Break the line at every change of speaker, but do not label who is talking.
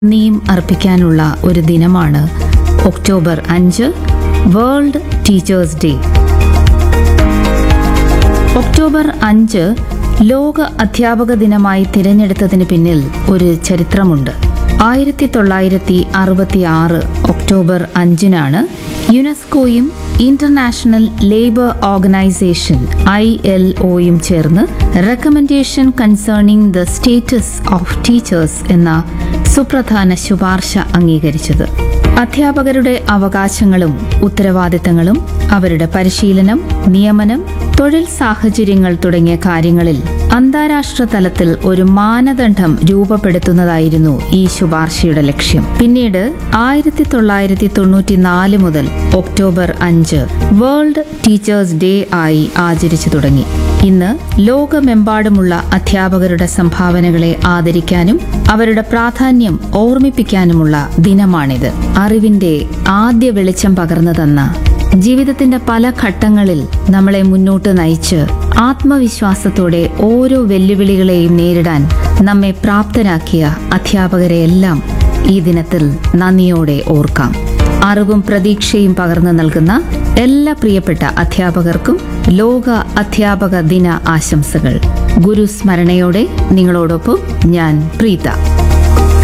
നന്ദിയും അർപ്പിക്കാനുള്ള ഒരു ദിനമാണ് ഒക്ടോബർ അഞ്ച് വേൾഡ് ടീച്ചേഴ്സ് ഡേ ഒക്ടോബർ അഞ്ച് ലോക അധ്യാപക ദിനമായി തിരഞ്ഞെടുത്തതിന് പിന്നിൽ ഒരു ചരിത്രമുണ്ട് ആയിരത്തി തൊള്ളായിരത്തി അറുപത്തി ആറ് ഒക്ടോബർ അഞ്ചിനാണ് യുനെസ്കോയും international labour organisation I L ഒയും ചേർന്ന് recommendation concerning the status of teachers എന്ന സുപ്രധാന ശുപാർശ അംഗീകരിച്ചത് അധ്യാപകരുടെ അവകാശങ്ങളും ഉത്തരവാദിത്തങ്ങളും അവരുടെ പരിശീലനം നിയമനം തൊഴിൽ സാഹചര്യങ്ങൾ തുടങ്ങിയ കാര്യങ്ങളിൽ അന്താരാഷ്ട്ര തലത്തിൽ ഒരു മാനദണ്ഡം രൂപപ്പെടുത്തുന്നതായിരുന്നു ഈ ശുപാർശയുടെ ലക്ഷ്യം പിന്നീട് ആയിരത്തി തൊള്ളായിരത്തി തൊണ്ണൂറ്റിനാല് മുതൽ ഒക്ടോബർ അഞ്ച് വേൾഡ് ടീച്ചേഴ്സ് ഡേ ആയി ആചരിച്ചു തുടങ്ങി ഇന്ന് ലോകമെമ്പാടുമുള്ള അധ്യാപകരുടെ സംഭാവനകളെ ആദരിക്കാനും അവരുടെ പ്രാധാന്യം ഓർമ്മിപ്പിക്കാനുമുള്ള ദിനമാണിത് അറിവിന്റെ ആദ്യ വെളിച്ചം പകർന്നു തന്ന ജീവിതത്തിന്റെ പല ഘട്ടങ്ങളിൽ നമ്മളെ മുന്നോട്ട് നയിച്ച് ആത്മവിശ്വാസത്തോടെ ഓരോ വെല്ലുവിളികളെയും നേരിടാൻ നമ്മെ പ്രാപ്തരാക്കിയ അധ്യാപകരെയെല്ലാം ഈ ദിനത്തിൽ നന്ദിയോടെ ഓർക്കാം അറിവും പ്രതീക്ഷയും പകർന്നു നൽകുന്ന എല്ലാ പ്രിയപ്പെട്ട അധ്യാപകർക്കും ലോക അധ്യാപക ദിന ആശംസകൾ ഗുരുസ്മരണയോടെ നിങ്ങളോടൊപ്പം ഞാൻ പ്രീത